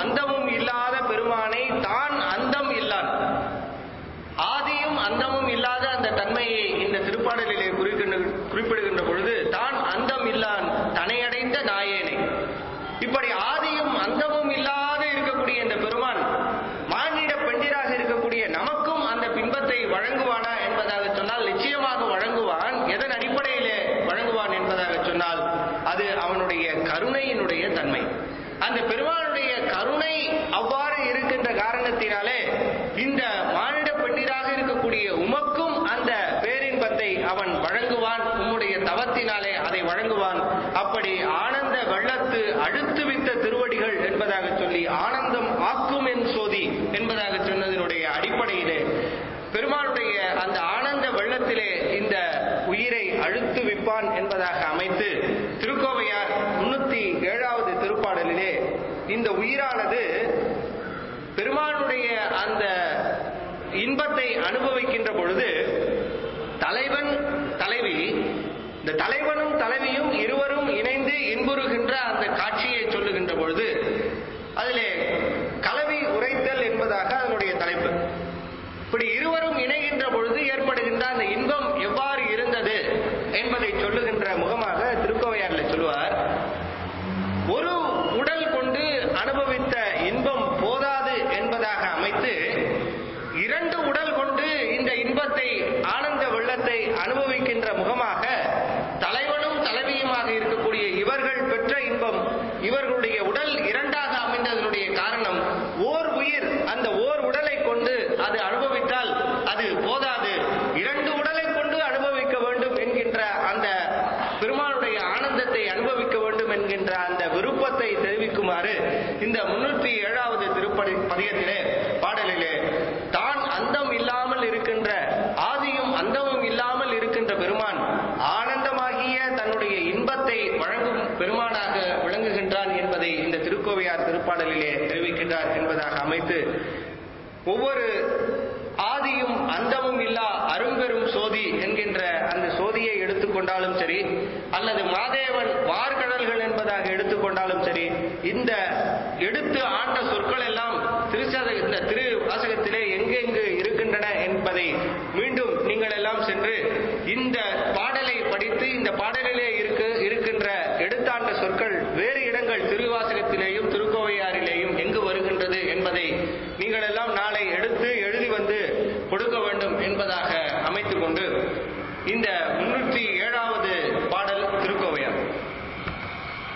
அந்தமும் இல்லாத பெருமானை தான் அந்தம் இல்லான் ஆதியும் அந்தமும் இல்லாத அந்த தன்மையை இந்த திருப்பாடலிலே குறிக்கின்ற குறிப்பிடுகின்ற பொழுது தான் அந்தம் இல்லான் தனையடைந்த நாயேனை இப்படி ஆதியும் அந்தமும் இல்லாத இருக்கக்கூடிய இந்த பெருமான் மானிட பெண்டிராக இருக்கக்கூடிய நமக்கும் அந்த பின்பத்தை வழங்குவானா என்பதாக சொன்னால் நிச்சயமாக வழங்குவான் எதன் அடிப்படையிலே வழங்குவான் என்பதாக சொன்னால் அது அவனுடைய கருணையினுடைய தன்மை அந்த பெருமானுடைய கருணை அவ்வாறு இருக்கின்ற காரணத்தினாலே இந்த மானிட பெண்டிராக இருக்கக்கூடிய உமக்கும் அந்த பேரின்பத்தை அவன் வழங்குவான் உம்முடைய தவத்தினாலே அதை வழங்குவான் அப்படி ஆனந்த வெள்ளத்து அழுத்து வித்த திருவடிகள் என்பதாக சொல்லி ஆனந்தம் ஆக்கும் என் சோதி என்பதாக சொன்னதனுடைய அடிப்படையிலே பெருமானுடைய அந்த ஆனந்த வெள்ளத்திலே இந்த உயிரை அழுத்து விப்பான் என்பதாக அமைத்து திருக்கோவையார் முன்னூத்தி ஏழாவது திருப்பாடலிலே இந்த உயிரானது பெருமானுடைய அந்த இன்பத்தை அனுபவிக்கின்ற பொழுது தலைவன் தலைவி இந்த தலைவனும் தலைவியும் இருவரும் இணைந்து இன்புறுகின்ற அந்த காட்சியை சொல்லுகின்ற பொழுது அதிலே கலவி உரைத்தல் என்பதாக அதனுடைய தலைப்பு இப்படி இருவரும் இணைகின்ற பொழுது ஏற்படுகின்ற அந்த இன்பம் எவ்வாறு இருந்தது என்பதை சொல்லுகின்ற முகமாக திருக்கோவையாரில் சொல்லுவார் ஒரு உடல் கொண்டு அனுபவித்த இன்பம் போதாது என்பதாக அமைத்து இரண்டு உடல் கொண்டு இந்த இன்பத்தை ஆனந்த வெள்ளத்தை அனுபவிக்கின்ற முகமாக தலைவனும் தலைவியுமாக இருக்கக்கூடிய இவர்கள் பெற்ற இன்பம் இவர்களுடைய உடல் இரண்டாக அமைந்ததனுடைய காரணம் ஓர் உயிர் அந்த ஓர் உடலை கொண்டு அது அனுபவித்தால் அது போதாது இரண்டு உடலை கொண்டு அனுபவிக்க வேண்டும் என்கின்ற அந்த பெருமானுடைய ஆனந்தத்தை அனுபவிக்க வேண்டும் என்கின்ற அந்த விருப்பத்தை தெரிவிக்குமாறு இந்த முன்னூற்றி ஏழாவது திருப்பதி பதியத்திலே பாடலிலே தான் அந்தம் இல்லாமல் இருக்கின்ற ஆதியும் அந்தமும் இல்லாமல் இருக்கின்ற பெருமான் ஆனந்தமாகிய தன்னுடைய இன்பத்தை வழங்கும் பெருமானாக விளங்குகின்றான் என்பதை இந்த திருக்கோவையார் திருப்பாடலிலே தெரிவிக்கின்றார் என்பதாக அமைத்து ஒவ்வொரு ஆதியும் அந்தமும் இல்லா அரும்பெரும் சோதி என்கின்ற அந்த சோதியை எடுத்துக்கொண்டாலும் சரி அல்லது மாதேவன் வார்கடல்கள் என்பதாக எடுத்துக்கொண்டாலும் சரி இந்த எடுத்து ஆண்ட சொற்கள் எல்லாம் திருச்சத இந்த திரு வாசகத்திலே எங்கெங்கு இருக்கின்றன என்பதை மீண்டும் நீங்கள் எல்லாம் சென்று இந்த பாடலை படித்து இந்த பாடலிலே இருக்கு இருக்கின்ற எடுத்தாண்ட சொற்கள் வேறு இடங்கள் திருவாசகத்திலேயும் திருக்கோவையாரிலேயும் எங்கு வருகின்றது என்பதை நீங்கள் எல்லாம் நாளை எடுத்து எழுதி வந்து கொடுக்க வேண்டும் என்பதாக அமைத்துக் கொண்டு இந்த